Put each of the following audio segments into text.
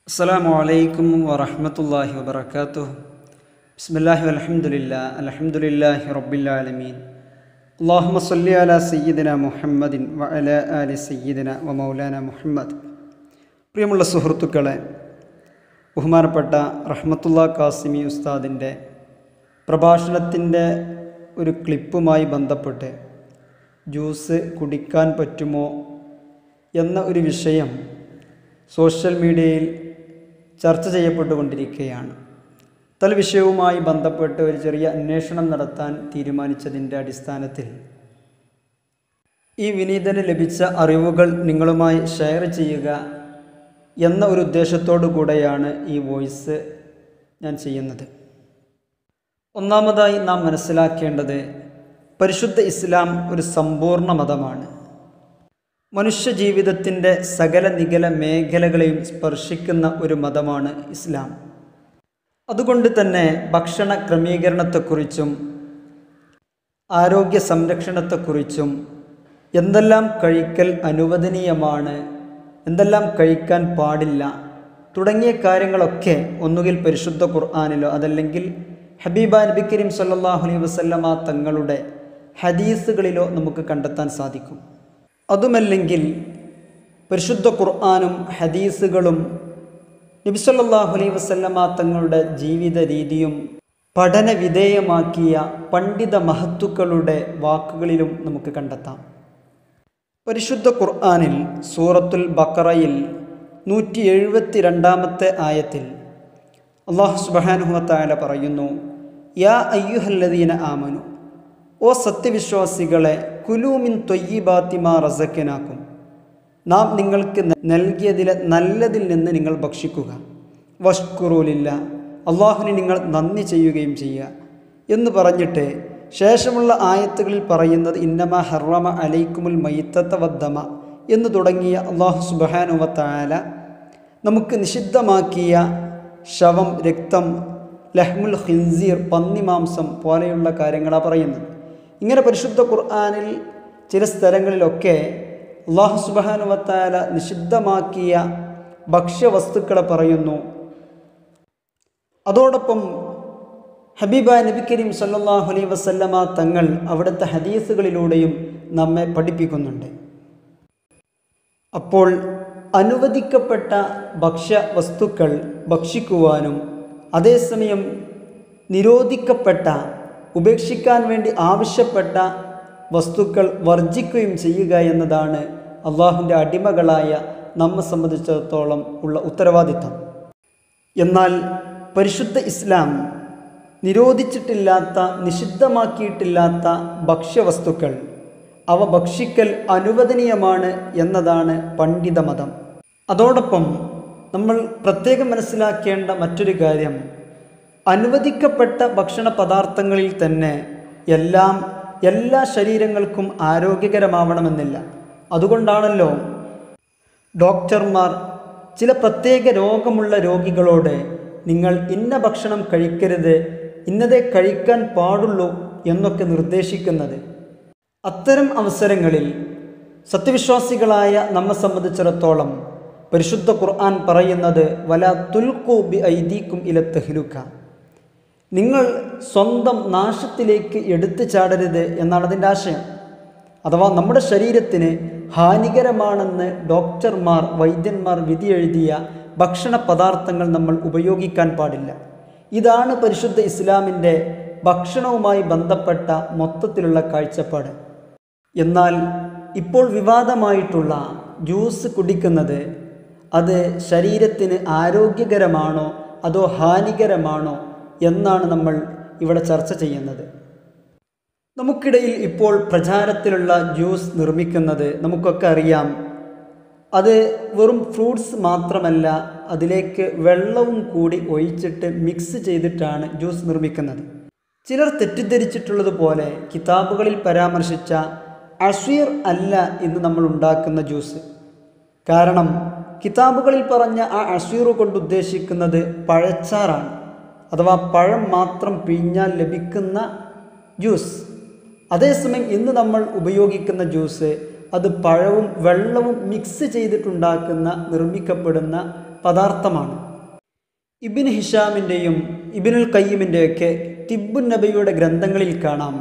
السلام عليكم ورحمة الله وبركاته بسم الله والحمد لله الحمد لله رب العالمين اللهم صل على سيدنا محمد وعلى آل سيدنا ومولانا മുഹമ്മദ് പ്രിയമുള്ള സുഹൃത്തുക്കളെ ബഹുമാനപ്പെട്ട റഹ്മത്തുള്ള കാസിമി ഉസ്താദിൻ്റെ പ്രഭാഷണത്തിൻ്റെ ഒരു ക്ലിപ്പുമായി ബന്ധപ്പെട്ട് ജ്യൂസ് കുടിക്കാൻ പറ്റുമോ എന്ന ഒരു വിഷയം സോഷ്യൽ മീഡിയയിൽ ചർച്ച ചെയ്യപ്പെട്ടുകൊണ്ടിരിക്കുകയാണ് തൽ വിഷയവുമായി ബന്ധപ്പെട്ട് ഒരു ചെറിയ അന്വേഷണം നടത്താൻ തീരുമാനിച്ചതിൻ്റെ അടിസ്ഥാനത്തിൽ ഈ വിനീതന് ലഭിച്ച അറിവുകൾ നിങ്ങളുമായി ഷെയർ ചെയ്യുക എന്ന ഒരു ഉദ്ദേശത്തോടു കൂടെയാണ് ഈ വോയിസ് ഞാൻ ചെയ്യുന്നത് ഒന്നാമതായി നാം മനസ്സിലാക്കേണ്ടത് പരിശുദ്ധ ഇസ്ലാം ഒരു സമ്പൂർണ്ണ മതമാണ് മനുഷ്യ ജീവിതത്തിൻ്റെ സകല നികല മേഖലകളെയും സ്പർശിക്കുന്ന ഒരു മതമാണ് ഇസ്ലാം അതുകൊണ്ട് തന്നെ ഭക്ഷണ ക്രമീകരണത്തെക്കുറിച്ചും ആരോഗ്യ സംരക്ഷണത്തെക്കുറിച്ചും എന്തെല്ലാം കഴിക്കൽ അനുവദനീയമാണ് എന്തെല്ലാം കഴിക്കാൻ പാടില്ല തുടങ്ങിയ കാര്യങ്ങളൊക്കെ ഒന്നുകിൽ പരിശുദ്ധ ഖുർആാനിലോ അതല്ലെങ്കിൽ ഹബീബ നബി കരീം സല്ലാഹു അലൈഹി വസല്ലമ തങ്ങളുടെ ഹദീസുകളിലോ നമുക്ക് കണ്ടെത്താൻ സാധിക്കും അതുമല്ലെങ്കിൽ പരിശുദ്ധ ഖുർആാനും ഹദീസുകളും നബിസല്ലാഹു അലൈഹി വസല്ലമ തങ്ങളുടെ ജീവിത രീതിയും പഠന വിധേയമാക്കിയ പണ്ഡിത മഹത്തുക്കളുടെ വാക്കുകളിലും നമുക്ക് കണ്ടെത്താം പരിശുദ്ധ ഖുർആാനിൽ സൂറത്തുൽ ബക്കറയിൽ നൂറ്റി എഴുപത്തി രണ്ടാമത്തെ ആയത്തിൽ അള്ളാഹു സുബാനുഹത്തായ പറയുന്നു യാ അയ്യുഹല്ലദീന ആമനു ഓ സത്യവിശ്വാസികളെ കുലൂമിൻ തൊയ്യിബാത്തിമാ റസക്കനാക്കും നാം നിങ്ങൾക്ക് നൽകിയതിലെ നല്ലതിൽ നിന്ന് നിങ്ങൾ ഭക്ഷിക്കുക വഷ്കുറൂലില്ല അള്ളാഹുവിന് നിങ്ങൾ നന്ദി ചെയ്യുകയും ചെയ്യുക എന്ന് പറഞ്ഞിട്ട് ശേഷമുള്ള ആയത്തുകളിൽ പറയുന്നത് ഇന്നമ ഹറമ അലൈക്കുമുൽ മയ്ത്തത്ത വദ്ദമ എന്ന് തുടങ്ങിയ അള്ളാഹു സുബാനുവത്തായാല നമുക്ക് നിഷിദ്ധമാക്കിയ ശവം രക്തം ലഹ്മുൽ ഹിൻസീർ പന്നിമാംസം പോലെയുള്ള കാര്യങ്ങളാണ് പറയുന്നത് ഇങ്ങനെ പരിശുദ്ധ ഖുർആാനിൽ ചില സ്ഥലങ്ങളിലൊക്കെ അള്ളാഹു സുബാനുവത്തായാല നിഷിദ്ധമാക്കിയ ഭക്ഷ്യവസ്തുക്കളെ പറയുന്നു അതോടൊപ്പം ഹബീബ നബി കരീം സല്ലാഹു അലൈ വസല്ലമ തങ്ങൾ അവിടുത്തെ ഹദീസുകളിലൂടെയും നമ്മെ പഠിപ്പിക്കുന്നുണ്ട് അപ്പോൾ അനുവദിക്കപ്പെട്ട ഭക്ഷ്യ വസ്തുക്കൾ ഭക്ഷിക്കുവാനും അതേസമയം നിരോധിക്കപ്പെട്ട ഉപേക്ഷിക്കാൻ വേണ്ടി ആവശ്യപ്പെട്ട വസ്തുക്കൾ വർജിക്കുകയും ചെയ്യുക എന്നതാണ് അള്ളാഹുവിൻ്റെ അടിമകളായ നമ്മെ സംബന്ധിച്ചിടത്തോളം ഉള്ള ഉത്തരവാദിത്വം എന്നാൽ പരിശുദ്ധ ഇസ്ലാം നിരോധിച്ചിട്ടില്ലാത്ത നിഷിദ്ധമാക്കിയിട്ടില്ലാത്ത ഭക്ഷ്യവസ്തുക്കൾ അവ ഭക്ഷിക്കൽ അനുവദനീയമാണ് എന്നതാണ് പണ്ഡിത മതം അതോടൊപ്പം നമ്മൾ പ്രത്യേകം മനസ്സിലാക്കേണ്ട മറ്റൊരു കാര്യം അനുവദിക്കപ്പെട്ട ഭക്ഷണ പദാർത്ഥങ്ങളിൽ തന്നെ എല്ലാം എല്ലാ ശരീരങ്ങൾക്കും ആരോഗ്യകരമാവണമെന്നില്ല അതുകൊണ്ടാണല്ലോ ഡോക്ടർമാർ ചില പ്രത്യേക രോഗമുള്ള രോഗികളോട് നിങ്ങൾ ഇന്ന ഭക്ഷണം കഴിക്കരുത് ഇന്നതേ കഴിക്കാൻ പാടുള്ളൂ എന്നൊക്കെ നിർദ്ദേശിക്കുന്നത് അത്തരം അവസരങ്ങളിൽ സത്യവിശ്വാസികളായ നമ്മെ സംബന്ധിച്ചിടത്തോളം പരിശുദ്ധ ഖുർആൻ പറയുന്നത് വല തുൽക്കു ബി ഐദീക്കും ഇല തെഹ്ലുക്ക നിങ്ങൾ സ്വന്തം നാശത്തിലേക്ക് എടുത്തു ചാടരുത് എന്നാണ് അതിൻ്റെ ആശയം അഥവാ നമ്മുടെ ശരീരത്തിന് ഹാനികരമാണെന്ന് ഡോക്ടർമാർ വൈദ്യന്മാർ വിധി എഴുതിയ ഭക്ഷണ പദാർത്ഥങ്ങൾ നമ്മൾ ഉപയോഗിക്കാൻ പാടില്ല ഇതാണ് പരിശുദ്ധ ഇസ്ലാമിൻ്റെ ഭക്ഷണവുമായി ബന്ധപ്പെട്ട മൊത്തത്തിലുള്ള കാഴ്ചപ്പാട് എന്നാൽ ഇപ്പോൾ വിവാദമായിട്ടുള്ള ജ്യൂസ് കുടിക്കുന്നത് അത് ശരീരത്തിന് ആരോഗ്യകരമാണോ അതോ ഹാനികരമാണോ എന്നാണ് നമ്മൾ ഇവിടെ ചർച്ച ചെയ്യുന്നത് നമുക്കിടയിൽ ഇപ്പോൾ പ്രചാരത്തിലുള്ള ജ്യൂസ് നിർമ്മിക്കുന്നത് നമുക്കൊക്കെ അറിയാം അത് വെറും ഫ്രൂട്ട്സ് മാത്രമല്ല അതിലേക്ക് വെള്ളവും കൂടി ഒഴിച്ചിട്ട് മിക്സ് ചെയ്തിട്ടാണ് ജ്യൂസ് നിർമ്മിക്കുന്നത് ചിലർ തെറ്റിദ്ധരിച്ചിട്ടുള്ളതുപോലെ കിതാബുകളിൽ പരാമർശിച്ച അഷീർ അല്ല ഇന്ന് നമ്മൾ ഉണ്ടാക്കുന്ന ജ്യൂസ് കാരണം കിതാബുകളിൽ പറഞ്ഞ ആ അഷീർ കൊണ്ട് ഉദ്ദേശിക്കുന്നത് പഴച്ചാറാണ് അഥവാ പഴം മാത്രം പിഴിഞ്ഞാൽ ലഭിക്കുന്ന ജ്യൂസ് അതേസമയം ഇന്ന് നമ്മൾ ഉപയോഗിക്കുന്ന ജ്യൂസ് അത് പഴവും വെള്ളവും മിക്സ് ചെയ്തിട്ടുണ്ടാക്കുന്ന നിർമ്മിക്കപ്പെടുന്ന പദാർത്ഥമാണ് ഇബിൻ ഹിഷാമിൻ്റെയും ഇബിനുൽ കയ്യിമിൻ്റെയൊക്കെ തിബുൻ നബിയുടെ ഗ്രന്ഥങ്ങളിൽ കാണാം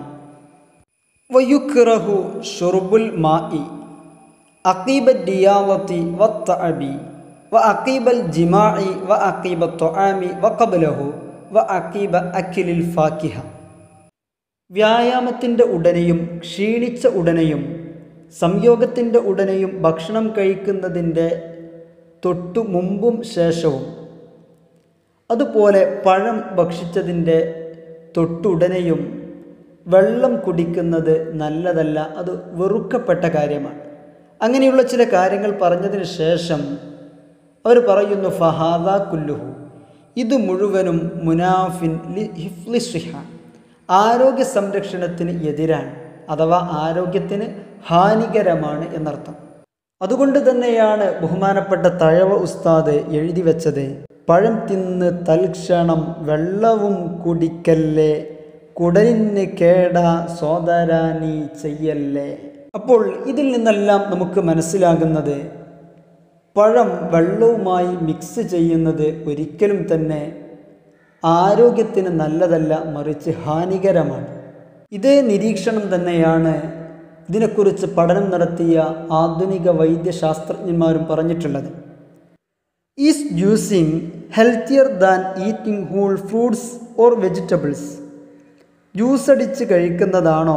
വയുക്റഹു ഷുർബുൽ മായി അക്കീബ ഡിയാവത്തി വ തഅബി വ അക്കീബൽ ജിമാഇ വ അക്കീബ തൊആമി വ കബലഹു വ അക്കീബ അക്കിലിൽ ഫാക്കിഹ വ്യായാമത്തിൻ്റെ ഉടനെയും ക്ഷീണിച്ച ഉടനെയും സംയോഗത്തിൻ്റെ ഉടനെയും ഭക്ഷണം കഴിക്കുന്നതിൻ്റെ തൊട്ടു മുമ്പും ശേഷവും അതുപോലെ പഴം ഭക്ഷിച്ചതിൻ്റെ തൊട്ടുടനെയും വെള്ളം കുടിക്കുന്നത് നല്ലതല്ല അത് വെറുക്കപ്പെട്ട കാര്യമാണ് അങ്ങനെയുള്ള ചില കാര്യങ്ങൾ പറഞ്ഞതിന് ശേഷം അവർ പറയുന്നു ഫഹാദ കുല്ലുഹു ഇത് മുഴുവനും മുനാഫിൻ ലി ഹിഫ്ലി ഷിഹ ആരോഗ്യ സംരക്ഷണത്തിന് എതിരാണ് അഥവാ ആരോഗ്യത്തിന് ഹാനികരമാണ് എന്നർത്ഥം അതുകൊണ്ട് തന്നെയാണ് ബഹുമാനപ്പെട്ട തഴവ ഉസ്താദ് എഴുതി വെച്ചത് പഴം തിന്ന് തൽക്ഷണം വെള്ളവും കുടിക്കല്ലേ കുടലിന് കേട സോദരാനി ചെയ്യല്ലേ അപ്പോൾ ഇതിൽ നിന്നെല്ലാം നമുക്ക് മനസ്സിലാകുന്നത് പഴം വെള്ളവുമായി മിക്സ് ചെയ്യുന്നത് ഒരിക്കലും തന്നെ ആരോഗ്യത്തിന് നല്ലതല്ല മറിച്ച് ഹാനികരമാണ് ഇതേ നിരീക്ഷണം തന്നെയാണ് ഇതിനെക്കുറിച്ച് പഠനം നടത്തിയ ആധുനിക വൈദ്യശാസ്ത്രജ്ഞന്മാരും പറഞ്ഞിട്ടുള്ളത് is juicing healthier than eating whole fruits or vegetables juice അടിച്ച് കഴിക്കുന്നതാണോ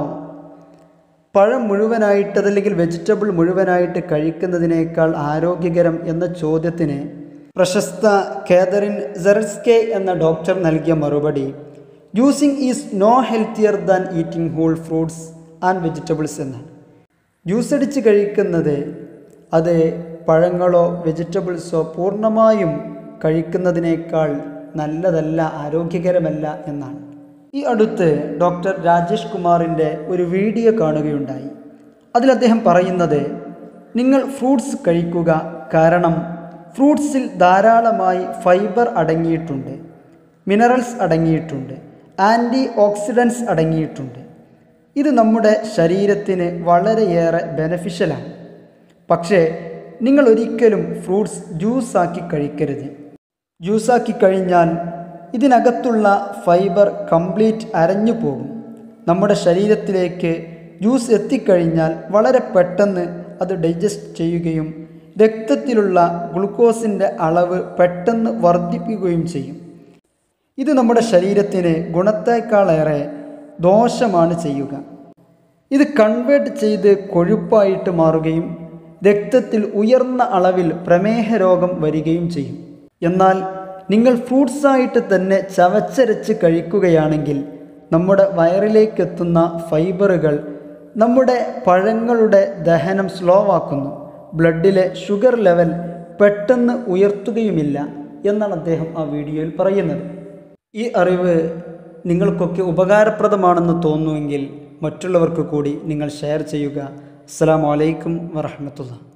പഴം മുഴുവനായിട്ട് അതല്ലെങ്കിൽ വെജിറ്റബിൾ മുഴുവനായിട്ട് കഴിക്കുന്നതിനേക്കാൾ ആരോഗ്യകരം എന്ന ചോദ്യത്തിന് പ്രശസ്ത കേതറിൻ സെറസ്കെ എന്ന ഡോക്ടർ നൽകിയ മറുപടി juicing is no healthier than eating whole fruits and vegetables എന്നാണ് ജ്യൂസ് അടിച്ച് കഴിക്കുന്നത് അത് പഴങ്ങളോ വെജിറ്റബിൾസോ പൂർണ്ണമായും കഴിക്കുന്നതിനേക്കാൾ നല്ലതല്ല ആരോഗ്യകരമല്ല എന്നാണ് ഈ അടുത്ത് ഡോക്ടർ രാജേഷ് കുമാറിൻ്റെ ഒരു വീഡിയോ കാണുകയുണ്ടായി അതിൽ അദ്ദേഹം പറയുന്നത് നിങ്ങൾ ഫ്രൂട്ട്സ് കഴിക്കുക കാരണം ഫ്രൂട്ട്സിൽ ധാരാളമായി ഫൈബർ അടങ്ങിയിട്ടുണ്ട് മിനറൽസ് അടങ്ങിയിട്ടുണ്ട് ആൻറ്റി ഓക്സിഡൻസ് അടങ്ങിയിട്ടുണ്ട് ഇത് നമ്മുടെ ശരീരത്തിന് വളരെയേറെ ബെനഫിഷ്യലാണ് പക്ഷേ നിങ്ങൾ ഒരിക്കലും ഫ്രൂട്ട്സ് ജ്യൂസാക്കി കഴിക്കരുത് ജ്യൂസാക്കി കഴിഞ്ഞാൽ ഇതിനകത്തുള്ള ഫൈബർ കംപ്ലീറ്റ് അരഞ്ഞു പോകും നമ്മുടെ ശരീരത്തിലേക്ക് ജ്യൂസ് എത്തിക്കഴിഞ്ഞാൽ വളരെ പെട്ടെന്ന് അത് ഡൈജസ്റ്റ് ചെയ്യുകയും രക്തത്തിലുള്ള ഗ്ലൂക്കോസിൻ്റെ അളവ് പെട്ടെന്ന് വർദ്ധിപ്പിക്കുകയും ചെയ്യും ഇത് നമ്മുടെ ശരീരത്തിന് ഗുണത്തേക്കാളേറെ ദോഷമാണ് ചെയ്യുക ഇത് കൺവേർട്ട് ചെയ്ത് കൊഴുപ്പായിട്ട് മാറുകയും രക്തത്തിൽ ഉയർന്ന അളവിൽ പ്രമേഹ രോഗം വരികയും ചെയ്യും എന്നാൽ നിങ്ങൾ ഫ്രൂട്ട്സായിട്ട് തന്നെ ചവച്ചരച്ച് കഴിക്കുകയാണെങ്കിൽ നമ്മുടെ വയറിലേക്കെത്തുന്ന ഫൈബറുകൾ നമ്മുടെ പഴങ്ങളുടെ ദഹനം സ്ലോ ആക്കുന്നു ബ്ലഡിലെ ഷുഗർ ലെവൽ പെട്ടെന്ന് ഉയർത്തുകയുമില്ല എന്നാണ് അദ്ദേഹം ആ വീഡിയോയിൽ പറയുന്നത് ഈ അറിവ് നിങ്ങൾക്കൊക്കെ ഉപകാരപ്രദമാണെന്ന് തോന്നുമെങ്കിൽ മറ്റുള്ളവർക്ക് കൂടി നിങ്ങൾ ഷെയർ ചെയ്യുക അസ്സാം വലൈക്കും വറഹമത്തുള്ള